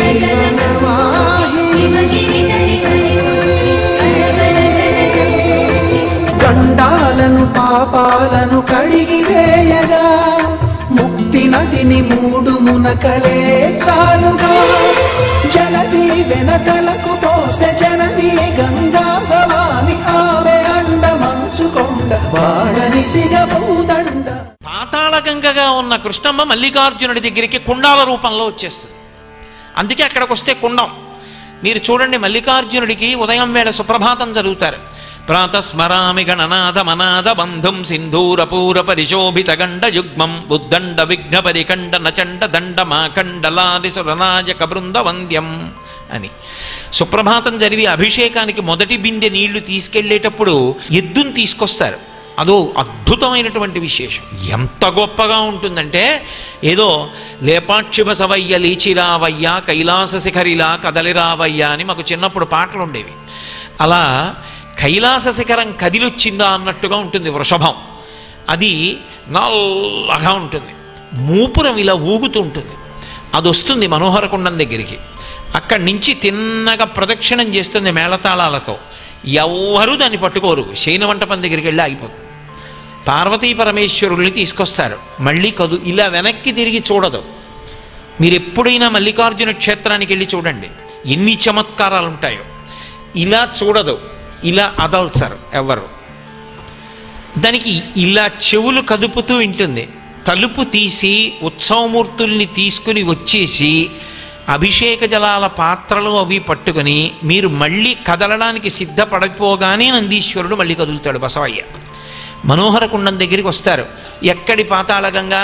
గండాలను పాపాలను కడిగి వేయగా ముక్తి నదిని మూడు మునకలే చాలుగా జలది వెనకలకు పోసె జనని గంగా భవాని ఆమె అండ మంచుకొండ వాడని సిగబూదండ పాతాళగంగగా ఉన్న కృష్ణమ్మ మల్లికార్జునుడి దగ్గరికి కుండాల రూపంలో వచ్చేస్తుంది అందుకే అక్కడికి వస్తే కుండం మీరు చూడండి మల్లికార్జునుడికి ఉదయం వేళ సుప్రభాతం చదువుతారు ప్రాతస్మరామి గణనాథ మనాథ బంధుం సింధూరపూర పరిశోభిత గండ యుగ్మం బుద్దండ విఘ్న పరికండ నచండ దండ మాకండలాది సురనాయక బృంద వంద్యం అని సుప్రభాతం జరిగి అభిషేకానికి మొదటి బిందె నీళ్లు తీసుకెళ్లేటప్పుడు ఎద్దుని తీసుకొస్తారు అదో అద్భుతమైనటువంటి విశేషం ఎంత గొప్పగా ఉంటుందంటే ఏదో లేపాక్షిప సవయ్య లీచిరావయ్య కైలాస శిఖరిలా కదలిరావయ్య అని మాకు చిన్నప్పుడు పాటలు ఉండేవి అలా కైలాస శిఖరం కదిలొచ్చిందా అన్నట్టుగా ఉంటుంది వృషభం అది నల్లగా ఉంటుంది మూపురం ఇలా ఊగుతూ ఉంటుంది అది వస్తుంది మనోహరకుండం దగ్గరికి అక్కడి నుంచి తిన్నగా ప్రదక్షిణం చేస్తుంది మేళతాళాలతో ఎవ్వరూ దాన్ని పట్టుకోరు శయనమంటపం దగ్గరికి వెళ్ళి ఆగిపోతుంది పార్వతీ పరమేశ్వరుల్ని తీసుకొస్తారు మళ్ళీ కదు ఇలా వెనక్కి తిరిగి చూడదు మీరు ఎప్పుడైనా మల్లికార్జున క్షేత్రానికి వెళ్ళి చూడండి ఎన్ని చమత్కారాలు ఉంటాయో ఇలా చూడదు ఇలా అదల్చరు ఎవరు దానికి ఇలా చెవులు కదుపుతూ ఉంటుంది తలుపు తీసి ఉత్సవమూర్తుల్ని తీసుకుని వచ్చేసి అభిషేక జలాల పాత్రలు అవి పట్టుకొని మీరు మళ్ళీ కదలడానికి సిద్ధపడిపోగానే నందీశ్వరుడు మళ్ళీ కదులుతాడు బసవయ్య మనోహర కుండం దగ్గరికి వస్తారు ఎక్కడి పాతాళగంగా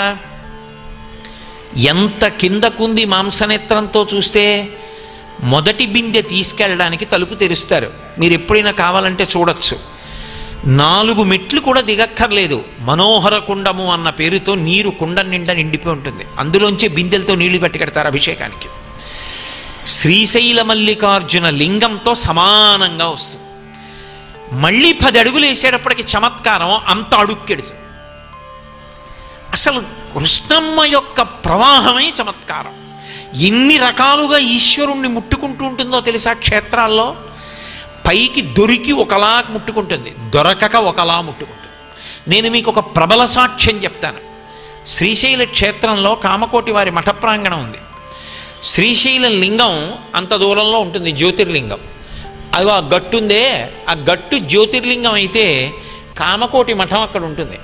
ఎంత కిందకుంది మాంసనేత్రంతో చూస్తే మొదటి బిందె తీసుకెళ్ళడానికి తలుపు తెరుస్తారు మీరు ఎప్పుడైనా కావాలంటే చూడొచ్చు నాలుగు మెట్లు కూడా దిగక్కర్లేదు మనోహర కుండము అన్న పేరుతో నీరు కుండ నిండా నిండిపోయి ఉంటుంది అందులోంచి బిందెలతో నీళ్లు పెట్టుకెడతారు అభిషేకానికి శ్రీశైల మల్లికార్జున లింగంతో సమానంగా వస్తుంది మళ్ళీ పది అడుగులు వేసేటప్పటికి చమత్కారం అంత అడుక్కెడుతుంది అసలు కృష్ణమ్మ యొక్క ప్రవాహమే చమత్కారం ఎన్ని రకాలుగా ఈశ్వరుణ్ణి ముట్టుకుంటూ ఉంటుందో తెలుసా క్షేత్రాల్లో పైకి దొరికి ఒకలా ముట్టుకుంటుంది దొరకక ఒకలా ముట్టుకుంటుంది నేను మీకు ఒక ప్రబల సాక్ష్యం చెప్తాను శ్రీశైల క్షేత్రంలో కామకోటి వారి మఠ ప్రాంగణం ఉంది శ్రీశైలం లింగం అంత దూరంలో ఉంటుంది జ్యోతిర్లింగం అది ఆ గట్టు ఉందే ఆ గట్టు జ్యోతిర్లింగం అయితే కామకోటి మఠం అక్కడ ఉంటుంది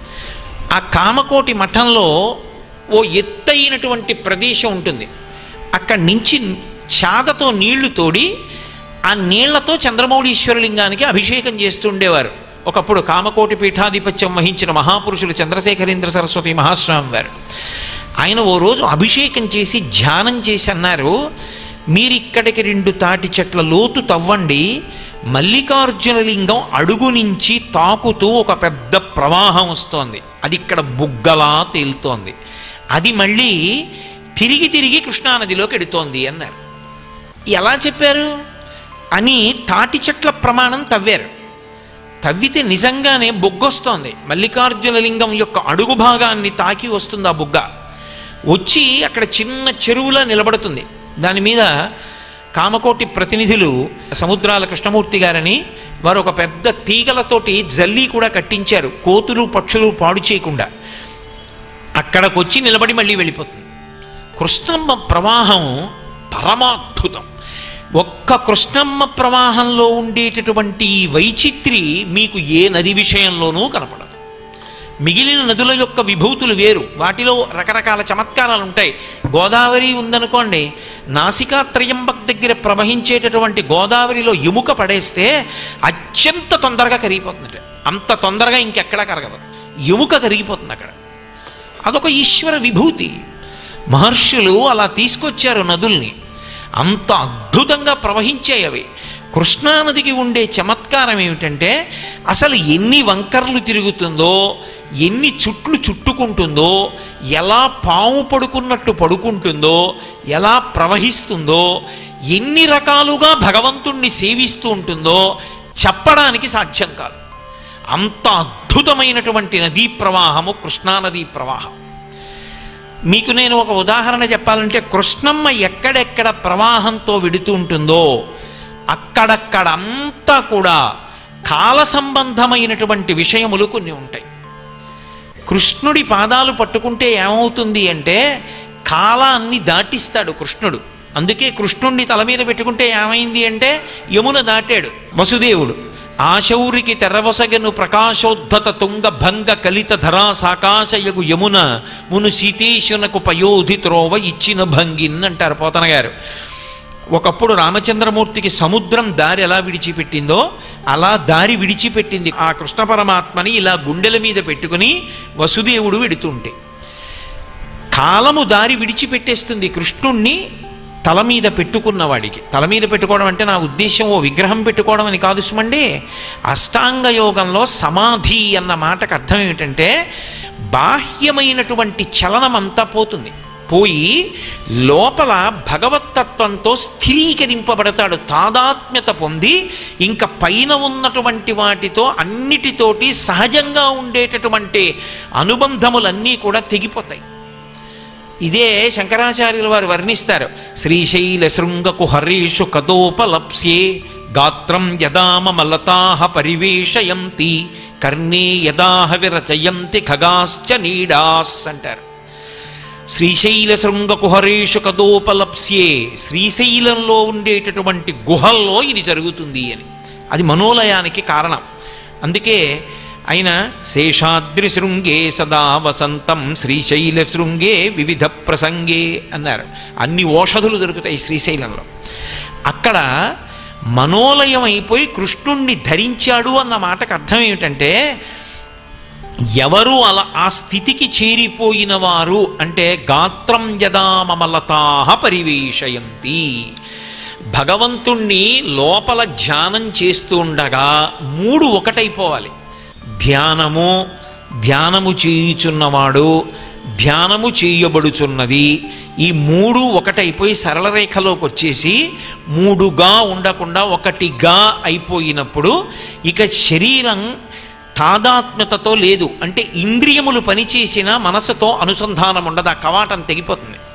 ఆ కామకోటి మఠంలో ఓ ఎత్తైనటువంటి ప్రదేశం ఉంటుంది అక్కడి నుంచి చాదతో నీళ్లు తోడి ఆ నీళ్లతో చంద్రమౌళీశ్వరలింగానికి అభిషేకం చేస్తూ ఉండేవారు ఒకప్పుడు కామకోటి పీఠాధిపత్యం వహించిన మహాపురుషులు చంద్రశేఖరేంద్ర సరస్వతి మహాస్వామి వారు ఆయన ఓ రోజు అభిషేకం చేసి ధ్యానం చేసి అన్నారు మీరు ఇక్కడికి రెండు తాటి చెట్ల లోతు తవ్వండి మల్లికార్జున లింగం అడుగు నుంచి తాకుతూ ఒక పెద్ద ప్రవాహం వస్తోంది అది ఇక్కడ బుగ్గలా తేలుతోంది అది మళ్ళీ తిరిగి తిరిగి కృష్ణానదిలోకి ఎడుతోంది అన్నారు ఎలా చెప్పారు అని తాటి చెట్ల ప్రమాణం తవ్వారు తవ్వితే నిజంగానే బొగ్గొస్తోంది మల్లికార్జున లింగం యొక్క అడుగు భాగాన్ని తాకి వస్తుంది ఆ బుగ్గ వచ్చి అక్కడ చిన్న చెరువులా నిలబడుతుంది దాని మీద కామకోటి ప్రతినిధులు సముద్రాల కృష్ణమూర్తి గారని వారు ఒక పెద్ద తీగలతోటి జల్లీ కూడా కట్టించారు కోతులు పక్షులు పాడు చేయకుండా అక్కడికి వచ్చి నిలబడి మళ్ళీ వెళ్ళిపోతుంది కృష్ణమ్మ ప్రవాహం పరమాద్భుతం ఒక్క కృష్ణమ్మ ప్రవాహంలో ఉండేటటువంటి ఈ వైచిత్రి మీకు ఏ నది విషయంలోనూ కనపడదు మిగిలిన నదుల యొక్క విభూతులు వేరు వాటిలో రకరకాల చమత్కారాలు ఉంటాయి గోదావరి ఉందనుకోండి నాసికా త్రయంబక్ దగ్గర ప్రవహించేటటువంటి గోదావరిలో ఎముక పడేస్తే అత్యంత తొందరగా కరిగిపోతుంది అంత తొందరగా ఇంకెక్కడా కరగదు ఎముక కరిగిపోతుంది అక్కడ అదొక ఈశ్వర విభూతి మహర్షులు అలా తీసుకొచ్చారు నదుల్ని అంత అద్భుతంగా ప్రవహించాయి అవి కృష్ణానదికి ఉండే చమత్కారం ఏమిటంటే అసలు ఎన్ని వంకర్లు తిరుగుతుందో ఎన్ని చుట్లు చుట్టుకుంటుందో ఎలా పాము పడుకున్నట్టు పడుకుంటుందో ఎలా ప్రవహిస్తుందో ఎన్ని రకాలుగా భగవంతుణ్ణి సేవిస్తూ ఉంటుందో చెప్పడానికి సాధ్యం కాదు అంత అద్భుతమైనటువంటి నదీ ప్రవాహము కృష్ణానదీ ప్రవాహం మీకు నేను ఒక ఉదాహరణ చెప్పాలంటే కృష్ణమ్మ ఎక్కడెక్కడ ప్రవాహంతో విడుతూ ఉంటుందో అక్కడక్కడ అంతా కూడా కాల సంబంధమైనటువంటి విషయములు కొన్ని ఉంటాయి కృష్ణుడి పాదాలు పట్టుకుంటే ఏమవుతుంది అంటే కాలాన్ని దాటిస్తాడు కృష్ణుడు అందుకే కృష్ణుణ్ణి తల మీద పెట్టుకుంటే ఏమైంది అంటే యమున దాటాడు వసుదేవుడు ఆశౌరికి తెరవసగను ప్రకాశోద్ధత తుంగ భంగ కలిత ధరా సాకాశయగు యమున మును సీతేశునకు పయోధి త్రోవ ఇచ్చిన భంగిన్ అంటారు పోతన గారు ఒకప్పుడు రామచంద్రమూర్తికి సముద్రం దారి ఎలా విడిచిపెట్టిందో అలా దారి విడిచిపెట్టింది ఆ కృష్ణ పరమాత్మని ఇలా గుండెల మీద పెట్టుకుని వసుదేవుడు వెడుతుంటే కాలము దారి విడిచిపెట్టేస్తుంది కృష్ణుణ్ణి తల మీద పెట్టుకున్నవాడికి తల మీద పెట్టుకోవడం అంటే నా ఉద్దేశం ఓ విగ్రహం పెట్టుకోవడం అని కాదు సుమండి అష్టాంగ యోగంలో సమాధి అన్న మాటకు అర్థం ఏమిటంటే బాహ్యమైనటువంటి చలనం అంతా పోతుంది పోయి లోపల భగవత్తత్వంతో స్థిరీకరింపబడతాడు తాదాత్మ్యత పొంది ఇంకా పైన ఉన్నటువంటి వాటితో అన్నిటితోటి సహజంగా ఉండేటటువంటి అనుబంధములన్నీ కూడా తెగిపోతాయి ఇదే శంకరాచార్యుల వారు వర్ణిస్తారు శ్రీశైల శృంగకు హరీషు కదోపలప్స్యే గాత్రం యదామలతాహ పరివేషయంతి కర్ణే యదాహ విరచయంతి ఖగాశ్చ నీడాస్ అంటారు శ్రీశైల శృంగ కుహరేషు కదోపలప్స్యే శ్రీశైలంలో ఉండేటటువంటి గుహల్లో ఇది జరుగుతుంది అని అది మనోలయానికి కారణం అందుకే ఆయన శేషాద్రి శృంగే సదా వసంతం శ్రీశైల శృంగే వివిధ ప్రసంగే అన్నారు అన్ని ఓషధులు దొరుకుతాయి శ్రీశైలంలో అక్కడ మనోలయం అయిపోయి కృష్ణుణ్ణి ధరించాడు అన్న మాటకు అర్థం ఏమిటంటే ఎవరు అలా ఆ స్థితికి చేరిపోయిన వారు అంటే గాత్రం యదామలతాహ పరివేషయంతి భగవంతుణ్ణి లోపల ధ్యానం చేస్తూ ఉండగా మూడు ఒకటైపోవాలి ధ్యానము ధ్యానము చేయుచున్నవాడు ధ్యానము చేయబడుచున్నది ఈ మూడు ఒకటైపోయి సరళ రేఖలోకి వచ్చేసి మూడుగా ఉండకుండా ఒకటిగా అయిపోయినప్పుడు ఇక శరీరం తాదాత్మ్యతతో లేదు అంటే ఇంద్రియములు పనిచేసిన మనసుతో అనుసంధానం ఉండదు ఆ కవాటం తెగిపోతుంది